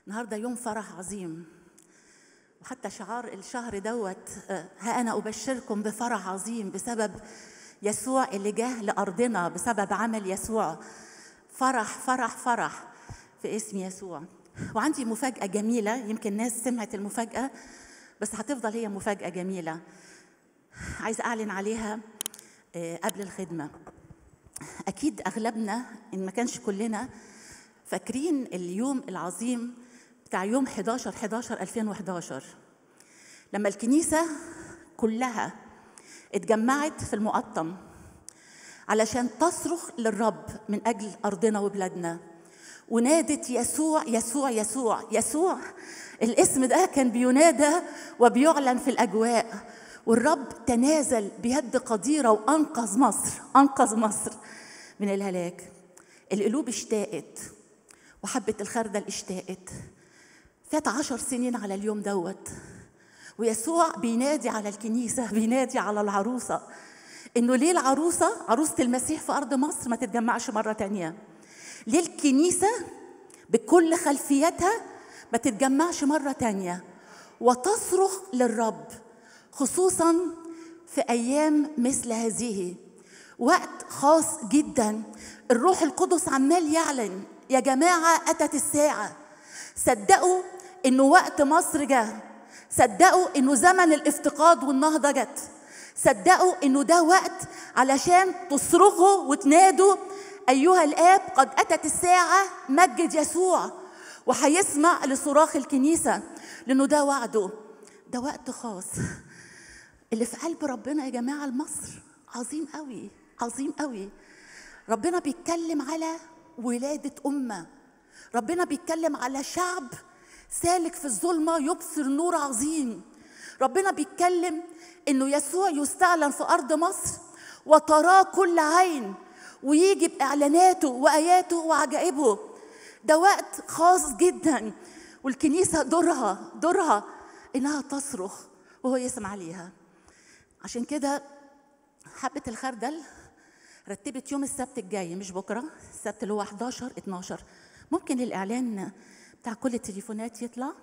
النهارده يوم فرح عظيم وحتى شعار الشهر دوت آه، ها انا ابشركم بفرح عظيم بسبب يسوع اللي جه لارضنا بسبب عمل يسوع فرح فرح فرح في اسم يسوع وعندي مفاجاه جميله يمكن ناس سمعت المفاجاه بس هتفضل هي مفاجاه جميله عايزه اعلن عليها آه، قبل الخدمه اكيد اغلبنا ان ما كانش كلنا فاكرين اليوم العظيم بتاع يوم 11 11 2011 لما الكنيسه كلها اتجمعت في المقطم علشان تصرخ للرب من اجل ارضنا وبلادنا ونادت يسوع يسوع يسوع يسوع الاسم ده كان بينادى وبيعلن في الاجواء والرب تنازل بيد قديره وانقذ مصر انقذ مصر من الهلاك القلوب اشتاقت وحبة الخردل اشتاقت فات عشر سنين على اليوم دوت ويسوع بينادي على الكنيسة بينادي على العروسة إنه ليه العروسة عروسة المسيح في أرض مصر ما تتجمعش مرة تانية ليه الكنيسة بكل خلفيتها ما تتجمعش مرة تانية وتصرخ للرب خصوصا في أيام مثل هذه وقت خاص جدا الروح القدس عمال يعلن يا جماعة أتت الساعة صدقوا إنه وقت مصر جه صدقوا إنه زمن الافتقاد والنهضة جت صدقوا إنه ده وقت علشان تصرخوا وتنادوا أيها الآب قد أتت الساعة مجد يسوع وهيسمع لصراخ الكنيسة لأنه ده وعده ده وقت خاص اللي في قلب ربنا يا جماعة لمصر عظيم قوي عظيم قوي ربنا بيتكلم على ولادة أمة ربنا بيتكلم على شعب سالك في الظلمة يبصر نور عظيم ربنا بيتكلم إنه يسوع يستعلن في أرض مصر وتراه كل عين ويجي بإعلاناته وآياته وعجائبه ده وقت خاص جدا والكنيسة دورها دورها إنها تصرخ وهو يسمع ليها عشان كده حبة الخردل رتبت يوم السبت الجاي مش بكرة السبت اللي هو 11 12 ممكن الإعلان بتاع كل التليفونات يطلع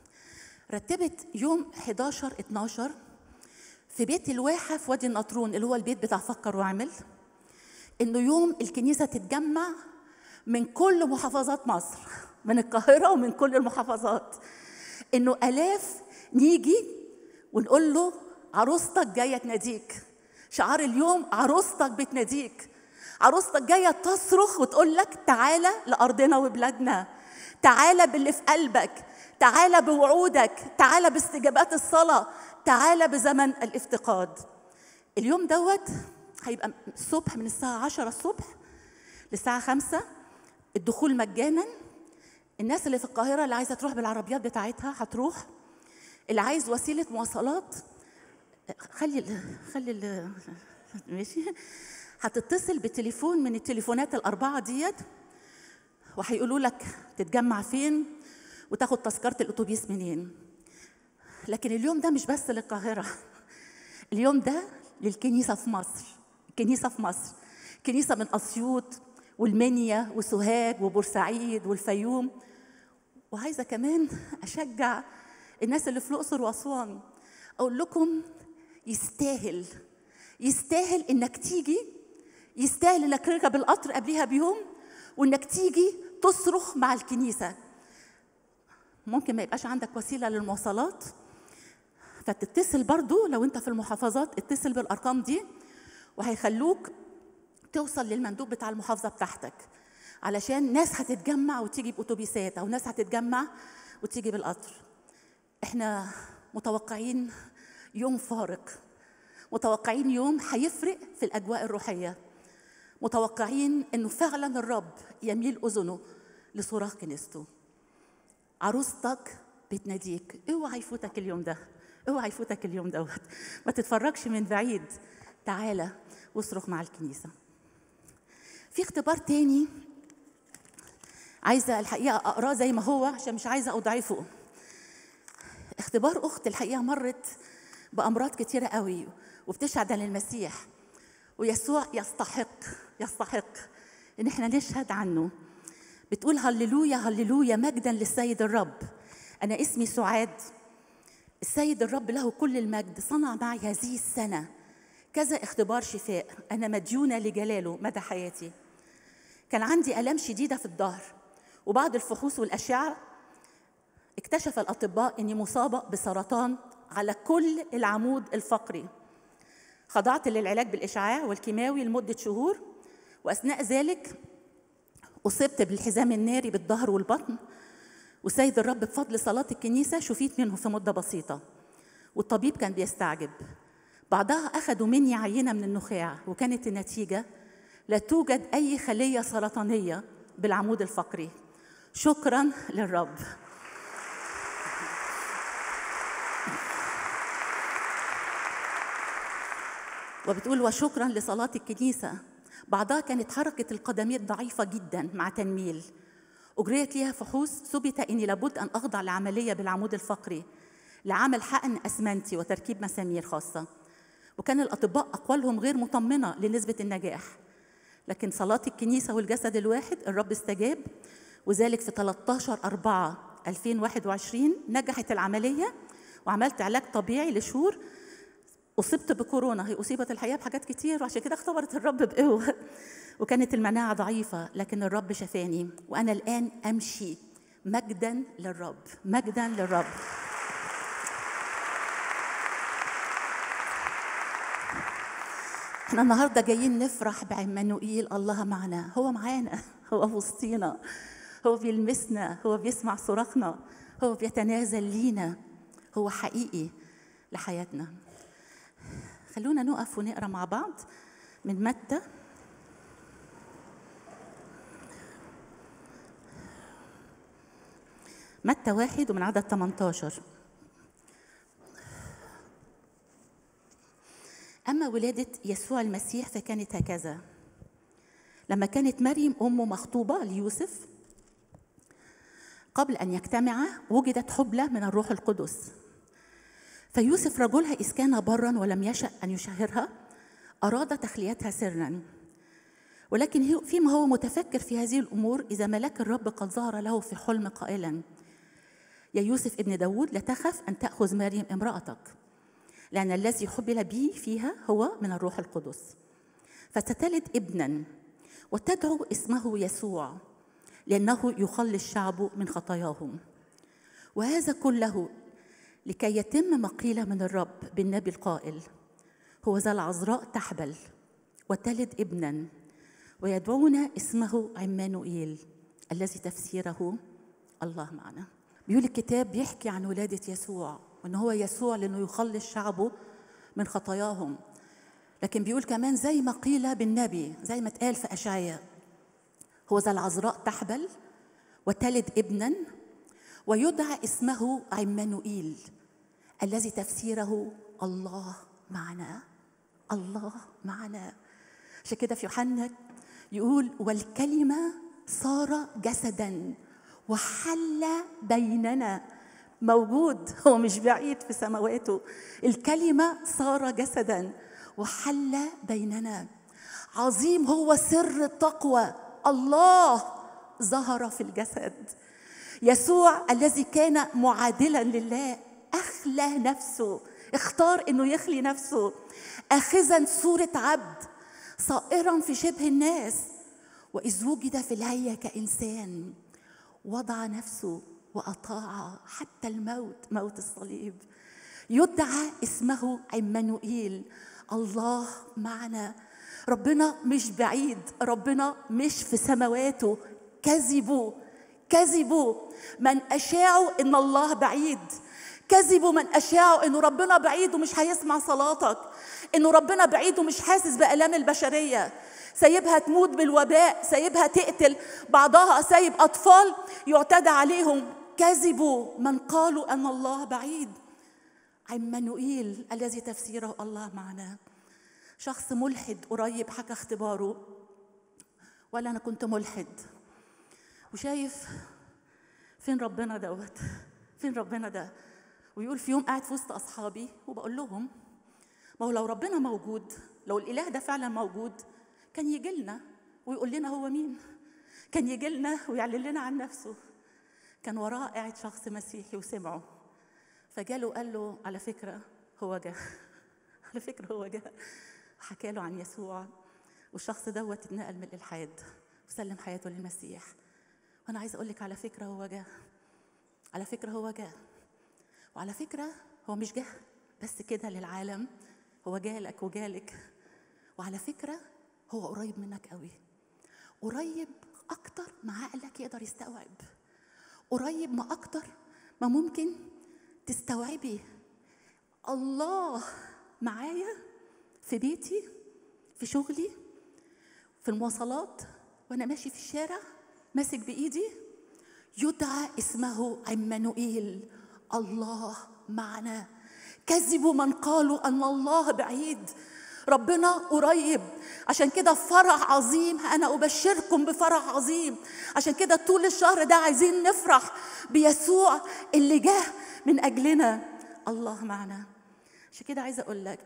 رتبت يوم 11 12 في بيت الواحة في وادي النطرون اللي هو البيت بتاع فكر واعمل إنه يوم الكنيسة تتجمع من كل محافظات مصر من القاهرة ومن كل المحافظات إنه آلاف نيجي ونقول له عروستك جاية تناديك شعار اليوم عروستك بتناديك عروستك جاية تصرخ وتقول لك تعالى لأرضنا وبلادنا تعالى باللي في قلبك تعالى بوعودك تعالى باستجابات الصلاة تعالى بزمن الافتقاد اليوم دوت هيبقى الصبح من الساعة 10 الصبح للساعة 5 الدخول مجانا الناس اللي في القاهرة اللي عايزة تروح بالعربيات بتاعتها هتروح اللي عايز وسيلة مواصلات خلي ال خلي ال ماشي هتتصل بتليفون من التليفونات الأربعة ديت وهيقولوا لك تتجمع فين وتاخد تذكرة الأتوبيس منين لكن اليوم ده مش بس للقاهرة اليوم ده للكنيسة في مصر الكنيسة في مصر كنيسة من أسيوط والمنيا وسوهاج وبورسعيد والفيوم وعايزة كمان أشجع الناس اللي في الأقصر وأسوان أقول لكم يستاهل يستاهل إنك تيجي يستاهل إنك تركب القطر قبلها بيوم وإنك تيجي تصرخ مع الكنيسة ممكن ما يبقاش عندك وسيلة للمواصلات فتتصل برضو لو انت في المحافظات اتصل بالارقام دي وهيخلوك توصل للمندوب بتاع المحافظه بتاعتك علشان ناس هتتجمع وتيجي باتوبيسات او ناس هتتجمع وتيجي بالقطر احنا متوقعين يوم فارق متوقعين يوم هيفرق في الاجواء الروحيه متوقعين انه فعلا الرب يميل اذنه لصراخ كنيسته عروستك بتناديك اوعى يفوتك اليوم ده اوعى يفوتك اليوم دوت ما تتفرجش من بعيد تعالى واصرخ مع الكنيسه في اختبار تاني عايزه الحقيقه اقراه زي ما هو عشان مش عايزه اضعفه اختبار اخت الحقيقه مرت بامراض كتيره قوي وبتشهد عن المسيح ويسوع يستحق يستحق ان احنا نشهد عنه بتقول هللويا هللويا مجدا للسيد الرب أنا اسمي سعاد السيد الرب له كل المجد صنع معي هذه السنة كذا اختبار شفاء أنا مديونة لجلاله مدى حياتي كان عندي آلام شديدة في الظهر وبعد الفحوص والأشعة اكتشف الأطباء أني مصابة بسرطان على كل العمود الفقري خضعت للعلاج بالإشعاع والكيماوي لمدة شهور وأثناء ذلك أصبت بالحزام الناري بالظهر والبطن وسيد الرب بفضل صلاة الكنيسة شفيت منه في مدة بسيطة والطبيب كان بيستعجب بعدها أخذوا مني عينة من النخاع وكانت النتيجة لا توجد أي خلية سرطانية بالعمود الفقري شكرا للرب وبتقول وشكرا لصلاة الكنيسة بعضها كانت حركة القدمين ضعيفة جدا مع تنميل أجريت ليها فحوص ثبت أني لابد أن أخضع لعملية بالعمود الفقري لعمل حقن أسمنتي وتركيب مسامير خاصة وكان الأطباء أقوالهم غير مطمنة لنسبة النجاح لكن صلاة الكنيسة والجسد الواحد الرب استجاب وذلك في 13 4 2021 نجحت العملية وعملت علاج طبيعي لشهور أصبت بكورونا هي أصيبت الحقيقة بحاجات كتير وعشان كده اختبرت الرب بقوة وكانت المناعة ضعيفة لكن الرب شفاني وأنا الآن أمشي مجدا للرب مجدا للرب احنا النهارده جايين نفرح بعمانوئيل الله معنا هو معانا هو في وسطينا هو بيلمسنا هو بيسمع صراخنا هو بيتنازل لينا هو حقيقي لحياتنا خلونا نقف ونقرا مع بعض من متى متى واحد ومن عدد 18 أما ولادة يسوع المسيح فكانت هكذا لما كانت مريم أمه مخطوبة ليوسف قبل أن يجتمعا وجدت حبلى من الروح القدس فيوسف رجلها إذ كان برا ولم يشأ أن يشهرها أراد تخليتها سرا ولكن فيما هو متفكر في هذه الأمور إذا ملاك الرب قد ظهر له في حلم قائلا يا يوسف ابن داود لا تخف أن تأخذ مريم امرأتك لأن الذي حبل به فيها هو من الروح القدس فتتلد ابنا وتدعو اسمه يسوع لأنه يخلص شعبه من خطاياهم وهذا كله لكي يتم ما قيل من الرب بالنبي القائل هو ذا العذراء تحبل وتلد ابنا ويدعون اسمه عمانوئيل الذي تفسيره الله معنا بيقول الكتاب بيحكي عن ولادة يسوع وان هو يسوع لانه يخلص شعبه من خطاياهم لكن بيقول كمان زي ما قيل بالنبي زي ما اتقال في اشعياء هو ذا العذراء تحبل وتلد ابنا ويدعى اسمه عمانوئيل الذي تفسيره الله معنا الله معنا عشان كده في يوحنا يقول والكلمه صار جسدا وحل بيننا موجود هو مش بعيد في سماواته الكلمه صار جسدا وحل بيننا عظيم هو سر التقوى الله ظهر في الجسد يسوع الذي كان معادلا لله اخلى نفسه اختار انه يخلي نفسه اخذا صوره عبد صائرا في شبه الناس واذ وجد في الهيئه كانسان وضع نفسه واطاع حتى الموت موت الصليب يدعى اسمه عمانوئيل الله معنا ربنا مش بعيد ربنا مش في سماواته كذبوا كذبوا من اشاعوا ان الله بعيد كذبوا من اشاعوا انه ربنا بعيد ومش هيسمع صلاتك انه ربنا بعيد ومش حاسس بالام البشريه سايبها تموت بالوباء سايبها تقتل بعضها سايب اطفال يعتدى عليهم كذبوا من قالوا ان الله بعيد عمانوئيل الذي تفسيره الله معنا شخص ملحد قريب حكى اختباره ولا انا كنت ملحد وشايف فين ربنا دوت فين ربنا ده ويقول في يوم قاعد في وسط اصحابي وبقول لهم ما هو لو ربنا موجود لو الاله ده فعلا موجود كان يجي لنا ويقول لنا هو مين كان يجي لنا ويعلن لنا عن نفسه كان وراه قاعد شخص مسيحي وسمعه فجاله قال له على فكرة هو جه على فكرة هو جه حكى له عن يسوع والشخص دوت اتنقل من الإلحاد وسلم حياته للمسيح وأنا عايزة أقول لك على فكرة هو جه على فكرة هو جه وعلى فكرة هو مش جه بس كده للعالم هو جالك وجالك وعلى فكرة هو قريب منك قوي قريب أكتر ما عقلك يقدر يستوعب قريب ما أكتر ما ممكن تستوعبي الله معايا في بيتي في شغلي في المواصلات وانا ماشي في الشارع ماسك بايدي يدعى اسمه عمانوئيل الله معنا كذبوا من قالوا ان الله بعيد ربنا قريب عشان كده فرح عظيم انا ابشركم بفرح عظيم عشان كده طول الشهر ده عايزين نفرح بيسوع اللي جه من اجلنا الله معنا عشان كده عايزه اقول لك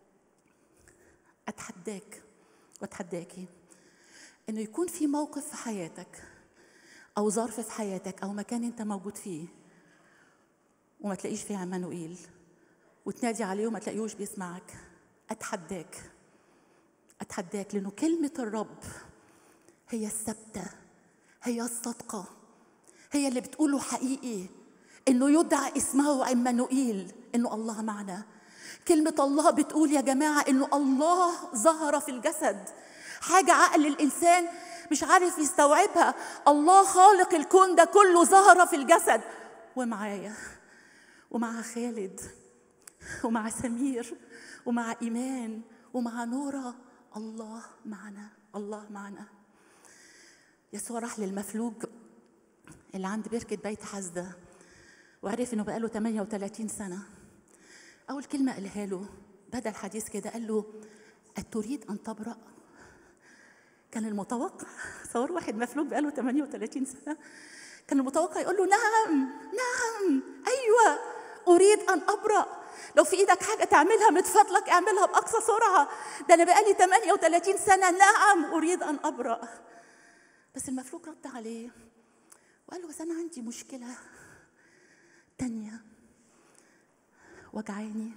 اتحداك واتحداكي انه يكون في موقف في حياتك او ظرف في حياتك او مكان انت موجود فيه وما تلاقيش فيه عمانوئيل وتنادي عليه وما تلاقيهوش بيسمعك اتحداك اتحداك لانه كلمه الرب هي الثابته هي الصادقه هي اللي بتقوله حقيقي انه يدعى اسمه عمانوئيل انه الله معنا كلمة الله بتقول يا جماعة إنه الله ظهر في الجسد حاجة عقل الإنسان مش عارف يستوعبها الله خالق الكون ده كله ظهر في الجسد ومعايا ومع خالد ومع سمير ومع إيمان ومع نورة الله معنا الله معنا يسوع راح للمفلوج اللي عند بركة بيت حزدة وعرف إنه بقاله 38 سنة أول كلمة قالها له بدأ الحديث كده قال له أتريد أن تبرأ؟ كان المتوقع صور واحد مفلوج بقاله 38 سنة كان المتوقع يقول له نعم نعم أيوة أريد أن أبرأ لو في إيدك حاجة تعملها من فضلك اعملها بأقصى سرعة ده أنا بقالي 38 سنة نعم أريد أن أبرأ بس المفلوج رد عليه وقال له بس أنا عندي مشكلة تانية وجعاني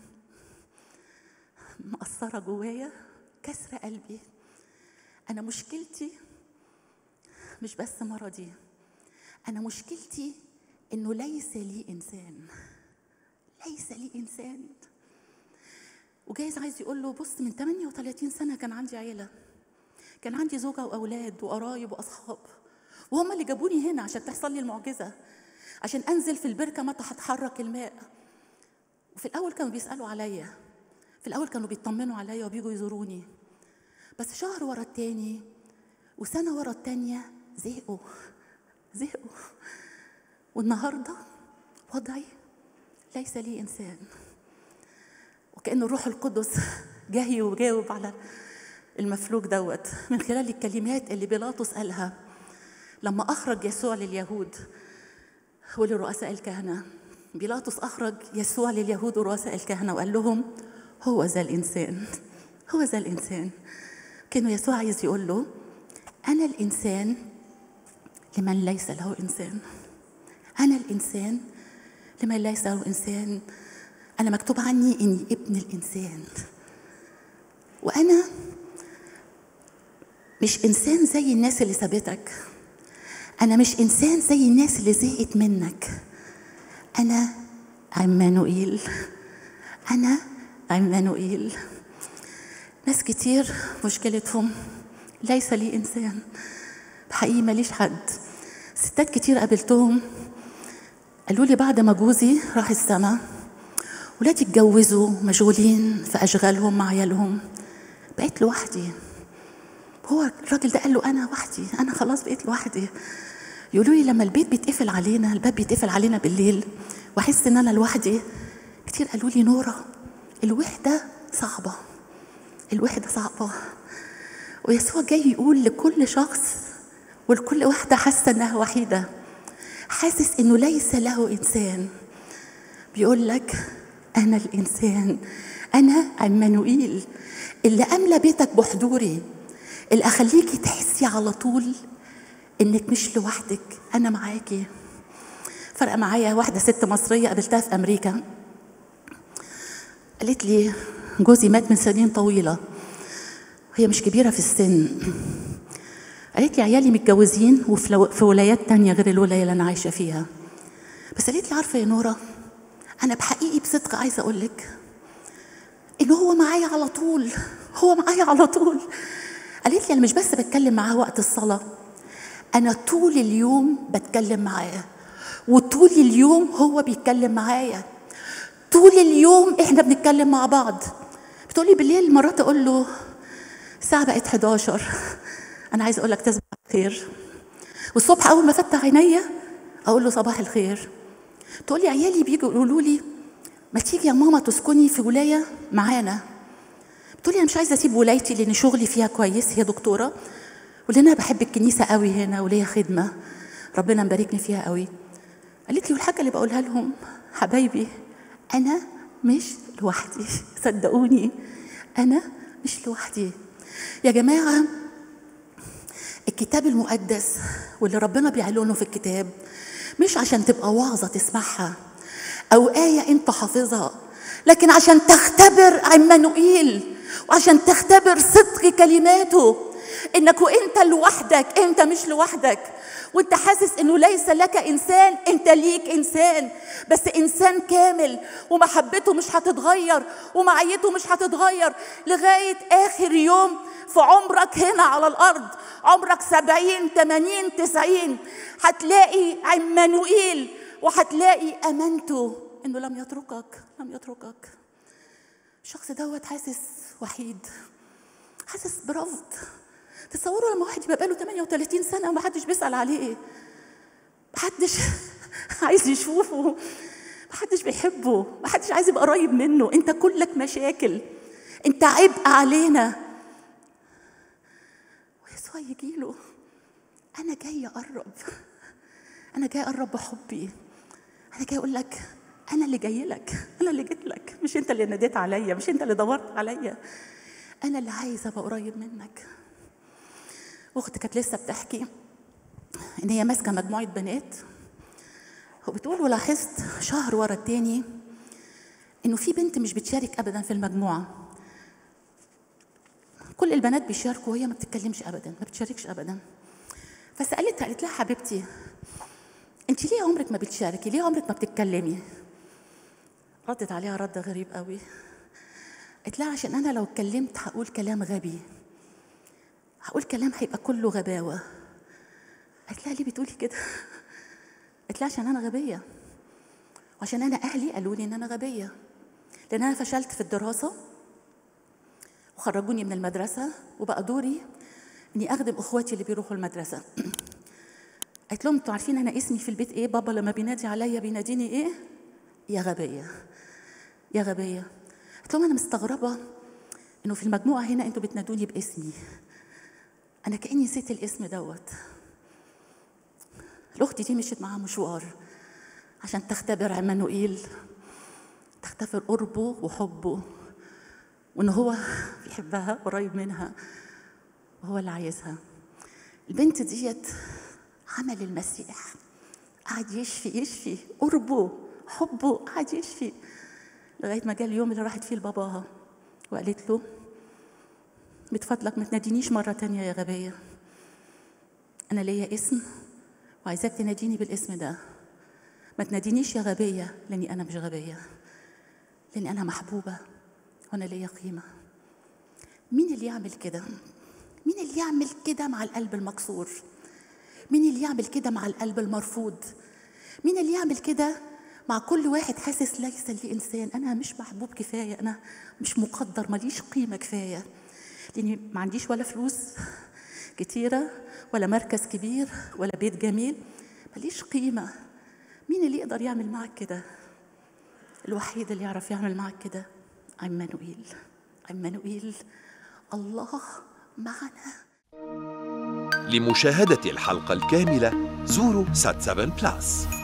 مقصرة جوايا كسر قلبي أنا مشكلتي مش بس مرضي أنا مشكلتي إنه ليس لي إنسان ليس لي إنسان وجايز عايز يقول له بص من 38 سنة كان عندي عيلة كان عندي زوجة وأولاد وقرايب وأصحاب وهم اللي جابوني هنا عشان تحصل لي المعجزة عشان أنزل في البركة متى هتحرك الماء وفي الأول كانوا بيسألوا عليا في الأول كانوا بيطمنوا عليا وبيجوا يزوروني بس شهر ورا التاني وسنة ورا التانية زهقوا زهقوا والنهاردة وضعي ليس لي إنسان وكأن الروح القدس جاي وجاوب على المفلوج دوت من خلال الكلمات اللي بيلاطس قالها لما أخرج يسوع لليهود ولرؤساء الكهنة بيلاطس أخرج يسوع لليهود ورؤساء الكهنة وقال لهم هو ذا الإنسان هو ذا الإنسان كانوا يسوع عايز يقول له أنا الإنسان لمن ليس له إنسان أنا الإنسان لمن ليس له إنسان أنا مكتوب عني إني ابن الإنسان وأنا مش إنسان زي الناس اللي سابتك أنا مش إنسان زي الناس اللي زهقت منك أنا عمانوئيل أنا عمانوئيل ناس كتير مشكلتهم ليس لي إنسان بحقيقي ماليش حد ستات كتير قابلتهم قالوا لي بعد ما جوزي راح السما ولادي اتجوزوا مشغولين في أشغالهم مع عيالهم بقيت لوحدي هو الراجل ده قال له أنا وحدي أنا خلاص بقيت لوحدي يقولوا لي لما البيت بيتقفل علينا الباب بيتقفل علينا بالليل واحس ان انا لوحدي كتير قالوا لي نوره الوحده صعبه الوحده صعبه ويسوع جاي يقول لكل شخص ولكل واحده حاسه انها وحيده حاسس انه ليس له انسان بيقول لك انا الانسان انا عمانوئيل اللي املى بيتك بحضوري اللي اخليكي تحسي على طول انك مش لوحدك انا معاكي فرق معايا واحده ست مصريه قابلتها في امريكا قالت لي جوزي مات من سنين طويله هي مش كبيره في السن قالت لي عيالي متجوزين وفي ولايات تانية غير الولاية اللي أنا عايشة فيها بس قالت لي عارفة يا نورة أنا بحقيقي بصدق عايزة أقول لك إن هو معايا على طول هو معايا على طول قالت لي أنا مش بس بتكلم معاه وقت الصلاة أنا طول اليوم بتكلم معاه وطول اليوم هو بيتكلم معايا طول اليوم احنا بنتكلم مع بعض بتقولي بالليل مرات اقول له الساعه بقت 11 انا عايز اقول لك تصبح خير والصبح اول ما افتح عينيا اقول له صباح الخير تقول لي عيالي بيجوا يقولوا لي ما تيجي يا ماما تسكني في ولايه معانا بتقول لي انا مش عايزه اسيب ولايتي لان شغلي فيها كويس هي دكتوره ولان انا بحب الكنيسه قوي هنا وليا خدمه ربنا مباركني فيها قوي قالت لي والحاجه اللي بقولها لهم حبايبي انا مش لوحدي صدقوني انا مش لوحدي يا جماعه الكتاب المقدس واللي ربنا بيعلنه في الكتاب مش عشان تبقى وعظة تسمعها أو آية أنت حافظها لكن عشان تختبر عمانوئيل وعشان تختبر صدق كلماته انك وانت لوحدك انت مش لوحدك وانت حاسس انه ليس لك انسان انت ليك انسان بس انسان كامل ومحبته مش هتتغير ومعيته مش هتتغير لغايه اخر يوم في عمرك هنا على الارض عمرك سبعين تمانين تسعين هتلاقي عمانوئيل وهتلاقي امانته انه لم يتركك لم يتركك الشخص دوت حاسس وحيد حاسس برفض تصوروا لما واحد يبقى بقاله 38 سنه ومحدش بيسال عليه محدش عايز يشوفه محدش بيحبه محدش عايز يبقى قريب منه انت كلك مشاكل انت عبء علينا ويسوع يجي له انا جاي اقرب انا جاي اقرب بحبي انا جاي اقول لك انا اللي جاي لك انا اللي جيت لك مش انت اللي ناديت عليا مش انت اللي دورت عليا انا اللي عايزه ابقى قريب منك اختي كانت لسه بتحكي ان هي ماسكه مجموعه بنات وبتقول ولاحظت شهر ورا التاني انه في بنت مش بتشارك ابدا في المجموعه كل البنات بيشاركوا وهي ما بتتكلمش ابدا ما بتشاركش ابدا فسالتها قالت لها حبيبتي انت ليه عمرك ما بتشاركي ليه عمرك ما بتتكلمي ردت عليها رد غريب قوي قالت لها عشان انا لو اتكلمت هقول كلام غبي هقول كلام هيبقى كله غباوه قالت لها ليه بتقولي كده قالت لها عشان انا غبيه وعشان انا اهلي قالوا لي ان انا غبيه لان انا فشلت في الدراسه وخرجوني من المدرسه وبقى دوري اني اخدم اخواتي اللي بيروحوا المدرسه قالت لهم انتوا عارفين انا اسمي في البيت ايه بابا لما بينادي عليا بيناديني ايه يا غبيه يا غبيه قلت لهم انا مستغربه انه في المجموعه هنا انتوا بتنادوني باسمي انا كاني نسيت الاسم دوت الاخت دي مشيت معاها مشوار عشان تختبر عمانوئيل تختبر قربه وحبه وان هو بيحبها قريب منها وهو اللي عايزها البنت ديت عمل المسيح قعد يشفي يشفي قربه حبه قعد يشفي لغايه ما جه اليوم اللي راحت فيه لباباها وقالت له من فضلك ما تنادينيش مره تانية يا غبيه انا ليا اسم وعايزاك تناديني بالاسم ده ما تنادينيش يا غبيه لاني انا مش غبيه لاني انا محبوبه وانا ليا قيمه مين اللي يعمل كده مين اللي يعمل كده مع القلب المكسور مين اللي يعمل كده مع القلب المرفوض مين اللي يعمل كده مع كل واحد حاسس ليس لي انسان انا مش محبوب كفايه انا مش مقدر ماليش قيمه كفايه لاني ما عنديش ولا فلوس كتيره ولا مركز كبير ولا بيت جميل ماليش قيمه مين اللي يقدر يعمل معك كده الوحيد اللي يعرف يعمل معك كده عمانوئيل عمانوئيل الله معنا لمشاهدة الحلقة الكاملة زوروا سات 7 بلاس